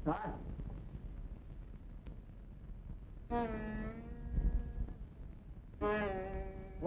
Sir ஓ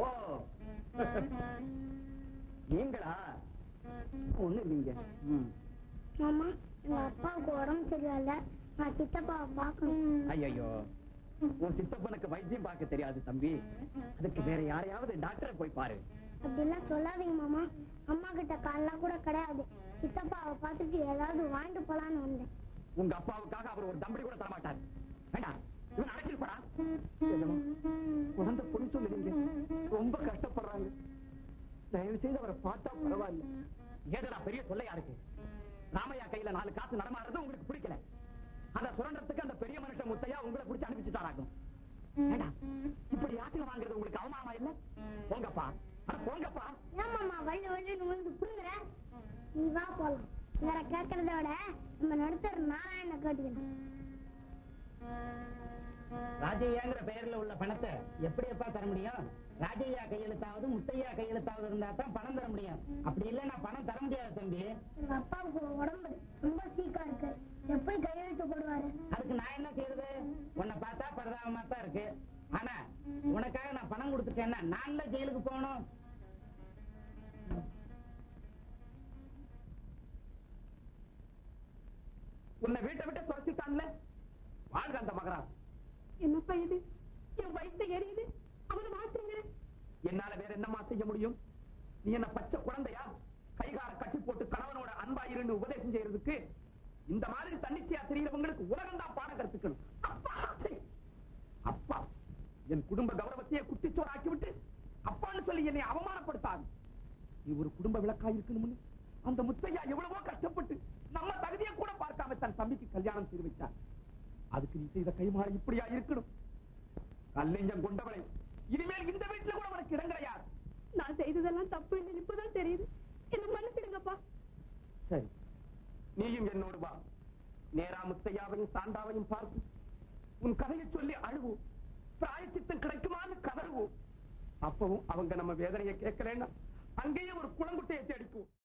நீங்களா ஒண்ணு இல்லைங்க ம். மாமா எங்க அப்பாவுக்கு உடம்பு சரியில்லை நான் சித்தப்பாவை பார்க்கணும் ஐயையோ உன் சித்தப்பனுக்கு வைத்தியம் பார்க்க தெரியாது தம்பி அதுக்கு வேற யாரையாவது டாக்டரை போய் பாரு அப்படிலாம் சொல்லாதீங்க மாமா அம்மா கிட்ட கால்லாம் கூட கிடையாது சித்தப்பாவை பார்த்துட்டு ஏதாவது வாங்கிட்டு போலான்னு வந்தேன் உங்க அப்பாவுக்காக அவர் ஒரு தம்படி கூட தரமாட்டார் வேண்டாம் இவன் அடைச்சிருப்படா குழந்தை பொண்ணு சொல்லுவீங்க ரொம்ப கஷ்டப்படுறாங்க தயவு செய்து அவரை பார்த்தா பரவாயில்ல ஏதா பெரிய சொல்லையா இருக்கு ராமையா கையில நாலு காசு நடமாடுறது உங்களுக்கு பிடிக்கல அத சுரண்டத்துக்கு அந்த பெரிய மனுஷன் முத்தையா உங்களை பிடிச்சு அனுப்பிச்சுட்டாராக்கும் ஏண்டா இப்படி யாத்திரை வாங்குறது உங்களுக்கு அவமானமா இல்ல போங்கப்பா அட போங்கப்பா ஏன் மாமா வள்ளி வள்ளின்னு வந்து புரிஞ்சுற நீ வா போலாம் வேற கேட்கறத விட நம்ம நடுத்தர் நாராயண கேட்டுக்கணும் ராஜையாங்கிற பெயர்ல உள்ள பணத்தை எப்படி எப்பா தர முடியும் ராஜையா கையெழுத்தாவது முத்தையா கையெழுத்தாவது இருந்தா தான் பணம் தர முடியும் அப்படி இல்லைன்னா பணம் தர முடியாது தம்பி எங்க அப்பாவுக்கு உடம்பு ரொம்ப சீக்கா இருக்கு எப்படி கையெழுத்து போடுவாரு அதுக்கு நான் என்ன செய்யறது உன்னை பார்த்தா பரதாபமா தான் இருக்கு ஆனா உனக்காக நான் பணம் கொடுத்துட்டேன்னா நான் தான் ஜெயிலுக்கு போகணும் உன்னை வீட்டை விட்டு துரத்திட்டான்ல வாழ்க அந்த மகராஜ் என்னப்பா இது என் வயிற்று எரியுது அவனை மாத்துங்க என்னால வேற என்னமா செய்ய முடியும் நீ என்ன பச்சை குழந்தையா கைகார கட்டி போட்டு கணவனோட அன்பா இருந்து உபதேசம் செய்யறதுக்கு இந்த மாதிரி தன்னிச்சையா தெரியறவங்களுக்கு உலகம் தான் பாடம் கற்பிக்கணும் அப்பா சீ. அப்பா என் குடும்ப கௌரவத்தையே குட்டிச்சோறாக்கி விட்டு அப்பான்னு சொல்லி என்னை அவமானப்படுத்தாது நீ ஒரு குடும்ப விளக்கா இருக்கணும்னு அந்த முத்தையா எவ்வளவோ கஷ்டப்பட்டு நம்ம தகுதியை கூட பார்க்காம தன் தம்பிக்கு கல்யாணம் செய்து வச்சார் அதுக்கு நீ செய்த கைமாற இப்படியா இருக்கணும் கல்லெஞ்சம் கொண்டவளை இனிமேல் இந்த வீட்டுல கூட உனக்கு இடம் கிடையாது நான் செய்ததெல்லாம் தப்பு இல்லைன்னு இப்பதான் தெரியுது என்ன மன்னிச்சிடுங்கப்பா சரி நீயும் என்னோடு வா நேரா முத்தையாவையும் சாந்தாவையும் பார்த்து உன் கதையை சொல்லி அழுவோம் பிராயச்சித்தம் கிடைக்குமான்னு கதறுவோம் அப்பவும் அவங்க நம்ம வேதனையை கேட்கலன்னா அங்கேயே ஒரு குளங்குட்டையை தேடிப்போம்